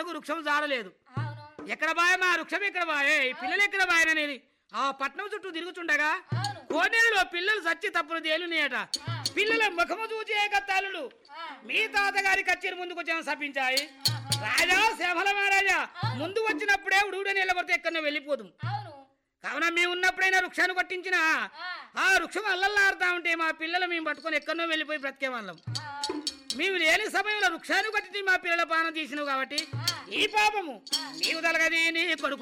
పుట్టకు వృక్షం జాడలేదు అవును ఎక్కడ బాయ మా వృక్షం ఎక్కడ బాయే ఈ పిల్లలు ఎక్కడ బాయననేది ఆ పట్నం చుట్టూ తిరుగుతుండగా అవును కోనేరులో పిల్లలు సచ్చి తప్పులు తేలునేట ఆ, పిల్లల ముఖము చూచే కత్తాలు ఆ, మీ తాతగారి కచ్చేరి ముందుకు వచ్చాము సపించాయి రాజా శేఫల మహారాజా ముందు వచ్చినప్పుడే ఉడుగుడ నిలబడితే ఎక్కడో వెళ్ళిపోదు అవును కావున మేము ఉన్నప్పుడైనా వృక్షాన్ని కొట్టించిన ఆ, ఆ వృక్షం అల్లల్లాడుతా ఉంటే మా పిల్లలు మేము పట్టుకొని ఎక్కడో వెళ్ళిపోయి బ్రతికే వాళ్ళం ఆ, మేము లేని సమయంలో వృక్షాన్ని కొట్టి మా పిల్లల పానం తీసినావు కాబట్టి ఈ పాపము నీవు తలగది నీ కొడుకు